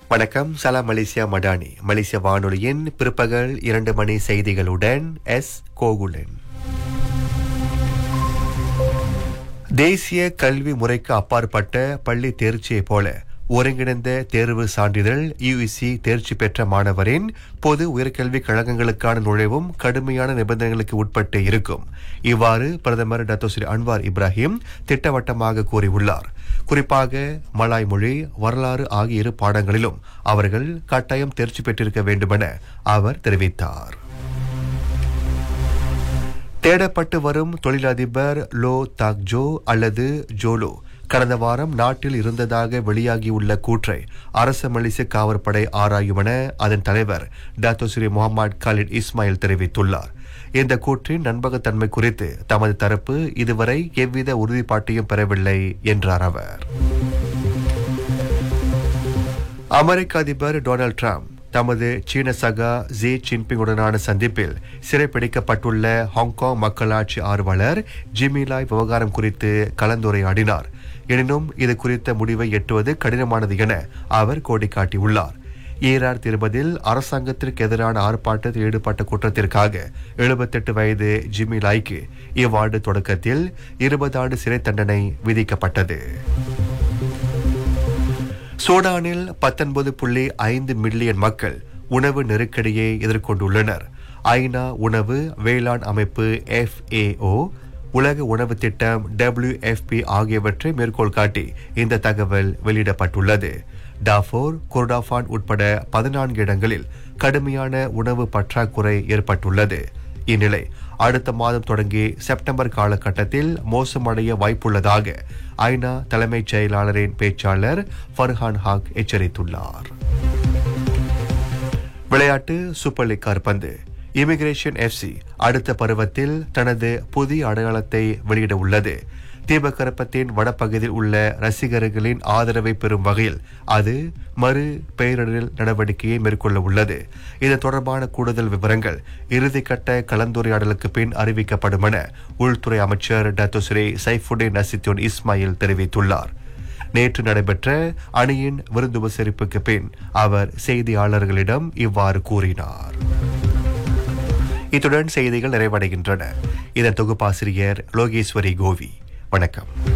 வணக்கம் சலாம் மலேசியா மடானி மலேசிய வானொலியின் பிற்பகல் இரண்டு மணி செய்திகளுடன் எஸ் கோகுலன் தேசிய கல்வி முறைக்கு அப்பாற்பட்ட பள்ளி தேர்ச்சியைப் போல ஒருங்கிணைந்த தேர்வு சான்றிதழ் யுஇசி தேர்ச்சி பெற்ற மாணவரின் பொது உயர்கல்வி கழகங்களுக்கான நுழைவும் கடுமையான நிபந்தனைகளுக்கு உட்பட்டு இருக்கும் இவ்வாறு பிரதமர் டத்தோ ஸ்ரீ அன்வார் இப்ராஹிம் திட்டவட்டமாக கூறியுள்ளார் குறிப்பாக மலாய் மொழி வரலாறு ஆகிய இரு பாடங்களிலும் அவர்கள் கட்டாயம் தேர்ச்சி பெற்றிருக்க வேண்டுமென அவர் தெரிவித்தார் தேடப்பட்டு வரும் தொழிலதிபர் லோ தாக்ஜோ அல்லது ஜோலோ கடந்த வாரம் நாட்டில் இருந்ததாக வெளியாகியுள்ள கூற்றை அரச மலேசிய காவற்படை ஆராயும் என அதன் தலைவர் doctor Sri Mohamed Khalid Ismail தெரிவித்துள்ளார் இந்த கூற்றின் நண்பகத்தன்மை குறித்து தமது தரப்பு இதுவரை எவ்வித உறுதிப்பாட்டையும் பெறவில்லை என்றார் அவர் அமெரிக்க அதிபர் டொனால்ட் ட்ரம்ப் தமது சீன சகா ஜி ஜின்பிங்குடனான சந்திப்பில் சிறைப்பிடிக்கப்பட்டுள்ள ஹாங்காங் மக்களாட்சி ஆர்வலர் ஜிமிலாய் விவகாரம் குறித்து கலந்துரையாடினார் எனினும் இது குறித்த முடிவை எட்டுவது கடினமானது என அவர் கோடி காட்டியுள்ளார் ஈரார் திருப்பதில் அரசாங்கத்திற்கு எதிரான ஆர்ப்பாட்டத்தில் ஈடுபட்ட குற்றத்திற்காக எழுபத்தெட்டு வயது ஜிம்மி லாய்க்கு இவ்வாண்டு தொடக்கத்தில் இருபது ஆண்டு சிறை தண்டனை விதிக்கப்பட்டது சூடானில் பத்தொன்பது புள்ளி ஐந்து மில்லியன் மக்கள் உணவு நெருக்கடியை எதிர்கொண்டுள்ளனர் ஐநா உணவு வேளாண் அமைப்பு எஃப்ஏஓ உலக உணவு திட்டம் டபிள்யூஎஃப்பி ஆகியவற்றை மேற்கோள் காட்டி இந்த தகவல் வெளியிடப்பட்டுள்ளது டாஃபோர் குர்டாஃபான் உட்பட பதினான்கு இடங்களில் கடுமையான உணவு பற்றாக்குறை ஏற்பட்டுள்ளது இந்நிலை அடுத்த மாதம் தொடங்கி செப்டம்பர் காலகட்டத்தில் மோசமடைய வாய்ப்புள்ளதாக ஐநா தலைமைச் செயலாளரின் பேச்சாளர் ஃபர்ஹான் ஹாக் எச்சரித்துள்ளார் விளையாட்டு சூப்பர் லீக் காற்பந்து இமிகிரேஷன் எஃப்சி அடுத்த பருவத்தில் தனது புதிய அடையாளத்தை வெளியிட உள்ளது தீபகற்பத்தின் வடபகுதியில் உள்ள ரசிகர்களின் ஆதரவை பெறும் வகையில் அது மறு பெயரிடல் நடவடிக்கையை மேற்கொள்ள உள்ளது இது தொடர்பான கூடுதல் விவரங்கள் இறுதிக்கட்ட கலந்துரையாடலுக்கு பின் அறிவிக்கப்படும் என உள்துறை அமைச்சர் Dato Sri Saifuddin Nasution Ismail தெரிவித்துள்ளார் நேற்று நடைபெற்ற அணியின் விருந்துபசரிப்புக்கு பின் அவர் செய்தியாளர்களிடம் இவ்வாறு கூறினார் இத்துடன் செய்திகள் நிறைவடைகின்றன இதன் தொகுப்பாசிரியர் லோகேஸ்வரி கோவி வணக்கம்